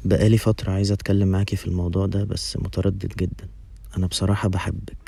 بقالي فترة عايز أتكلم معاكي في الموضوع ده بس متردد جدا أنا بصراحة بحبك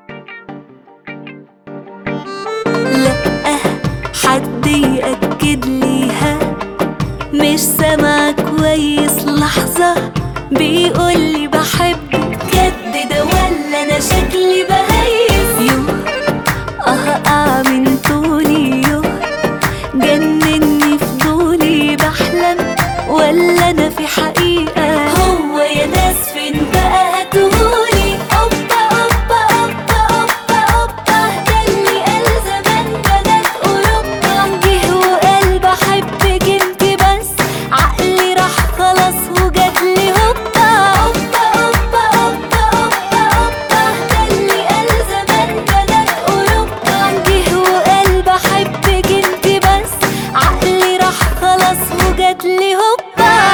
لأ حد يأكد ليها مش سامع كويس لحظة بيقولي بحبك جد ده ولا أنا شكلي بهيس يوه أه من طولي يوه جنني فضولي بحلم ولا أنا في حقيقة هو يا ناس فين بقى هاتهولي أوبا أوبا أوبا أوبا أوبا ده اللي قال زمان بنات أوروبا جه وقال بحبك انت بس عقلي راح خلاص وجاتلي هوبا أوبا أوبا أوبا أوبا أوبا ده اللي قال زمان بنات أوروبا جه وقال بحبك انت بس عقلي راح خلاص وجاتلي هوبا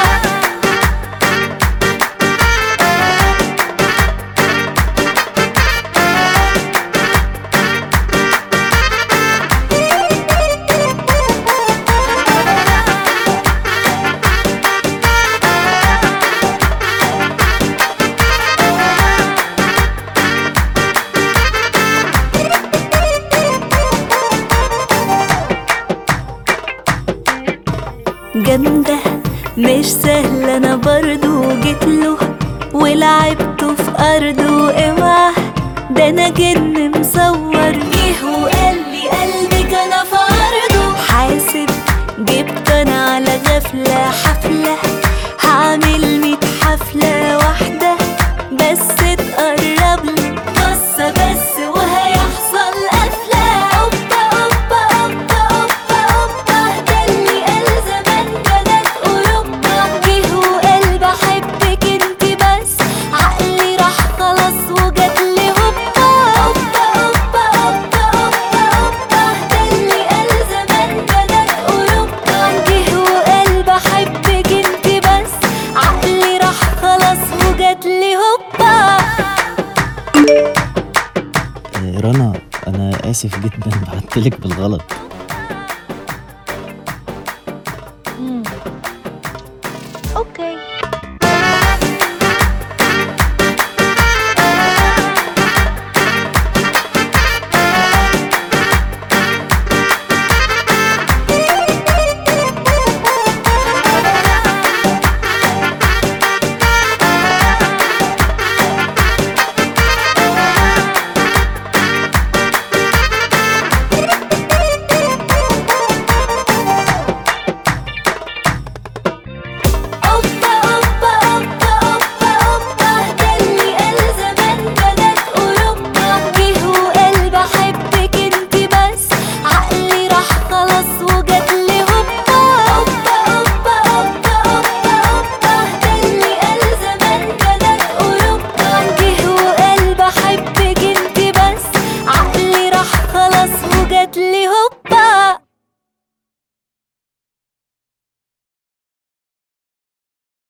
جامدة مش سهلة أنا برضو جيت له ولعبته في أرضه اوعى ده أنا جن مصور جه وقال لي قلبك أنا في عرضه حاسب جبت أنا على غفلة حفلة هعمل ميت حفلة واحدة بس تقرب لي بصة بس وهيحصل قفلة أوبا أوبا أوبا أوبا أوبا ده اللي قال زمان بنات أوروبا جه وقال بحبك انت بس عقلي راح خلاص وجاتلي هوبا أوبا أوبا أوبا أوبا أوبا ده اللي قال زمان بنات أوروبا جه وقال بحبك انت بس عقلي راح خلاص وجاتلي هوبا آه، رنا أنا آسف جدا بعتلك بالغلط